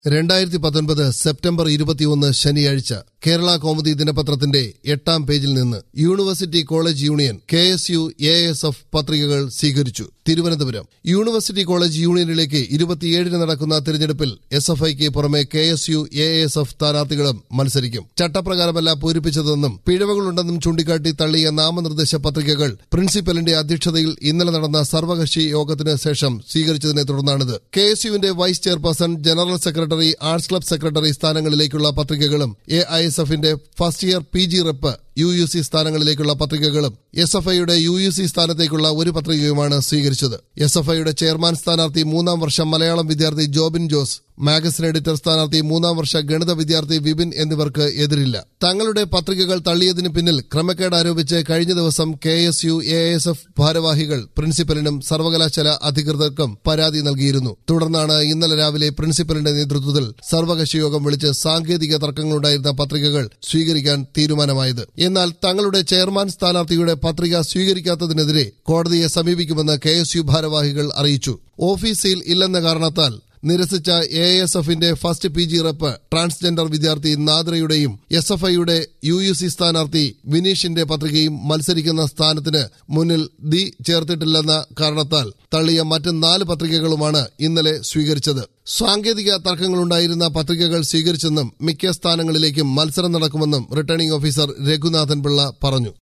രണ്ടായിരത്തി പത്തൊൻപത് സെപ്റ്റംബർ ഇരുപത്തിയൊന്ന് ശനിയാഴ്ച കേരള കൗമുദി ദിനപത്രത്തിന്റെ എട്ടാം പേജിൽ നിന്ന് university college union K S U A S F പത്രികകൾ സ്വീകരിച്ചു തിരുവനന്തപുരം യൂണിവേഴ്സിറ്റി കോളേജ് യൂണിയനിലേക്ക് ഇരുപത്തിയേഴിന് നടക്കുന്ന തിരഞ്ഞെടുപ്പിൽ എസ് എഫ് ഐക്ക് പുറമെ K S U A S F സ്ഥാനാർത്ഥികളും മത്സരിക്കും ചട്ടപ്രകാരമല്ല പൂരിപ്പിച്ചതെന്നും പിഴവുകളുണ്ടെന്നും ചൂണ്ടിക്കാട്ടി തള്ളിയ നാമനിർദ്ദേശ പത്രികകൾ പ്രിൻസിപ്പലിന്റെ അധ്യക്ഷതയിൽ ഇന്നലെ നടന്ന സർവകക്ഷി യോഗത്തിന് ശേഷം സ്വീകരിച്ചതിനെ തുടർന്നാണിത് കെ എസ് യുവിന്റെ vice chairperson general secretary arts club secretary സ്ഥാനങ്ങളിലേക്കുള്ള പത്രികകളും എ ഐ എസ് എഫിന്റെ first year P G rep U U C സ്ഥാനങ്ങളിലേക്കുള്ള പത്രികകളും എസ് എഫ് ഐയുടെ യു യു സി സ്ഥാനത്തേക്കുള്ള ഒരു പത്രികയുമാണ് സ്വീകരിച്ചത് എസ് എഫ് ഐയുടെ ചെയർമാൻ സ്ഥാനാർത്ഥി മൂന്നാം വർഷം മലയാളം വിദ്യാർത്ഥി ജോബിൻ ജോസ് മാഗസിൻ എഡിറ്റർ സ്ഥാനാർത്ഥി മൂന്നാം വർഷ ഗണിത വിദ്യാർത്ഥി വിപിൻ എന്നിവർക്ക് എതിരില്ല തങ്ങളുടെ പത്രികകൾ തള്ളിയതിന് പിന്നിൽ ക്രമക്കേട് ആരോപിച്ച് കഴിഞ്ഞ ദിവസം K S U A S F ഭാരവാഹികൾ പ്രിൻസിപ്പലിനും സർവകലാശാല അധികൃതർക്കും പരാതി നൽകിയിരുന്നു തുടർന്നാണ് ഇന്നലെ രാവിലെ പ്രിൻസിപ്പലിന്റെ നേതൃത്വത്തിൽ സർവകക്ഷി യോഗം വിളിച്ച് സാങ്കേതിക തർക്കങ്ങളുണ്ടായിരുന്ന പത്രികകൾ സ്വീകരിക്കാൻ തീരുമാനമായത് എന്നാൽ തങ്ങളുടെ ചെയർമാൻ സ്ഥാനാർത്ഥിയുടെ പത്രിക സ്വീകരിക്കാത്തതിനെതിരെ കോടതിയെ സമീപിക്കുമെന്ന് കെ എസ് യു ഭാരവാഹികൾ അറിയിച്ചു ഓഫീസിൽ ഇല്ലെന്ന കാരണത്താൽ നിരസിച്ച എ എസ് എഫിന്റെ first P G rep transgender വിദ്യാർത്ഥി നാദ്രയുടെയും എസ് എഫ് ഐയുടെ യു യു സി സ്ഥാനാർത്ഥി വിനീഷിന്റെ പത്രികയും മത്സരിക്കുന്ന സ്ഥാനത്തിന് മുന്നിൽ ദി ചേർത്തിട്ടില്ലെന്ന കാരണത്താൽ തള്ളിയ മറ്റ് നാല് പത്രികകളുമാണ് ഇന്നലെ സ്വീകരിച്ചത് സാങ്കേതിക തർക്കങ്ങളുണ്ടായിരുന്ന പത്രികകൾ സ്വീകരിച്ചെന്നും മിക്ക സ്ഥാനങ്ങളിലേക്കും മത്സരം നടക്കുമെന്നും റിട്ടേണിംഗ് ഓഫീസർ രഘുനാഥൻ പിള്ള പറഞ്ഞു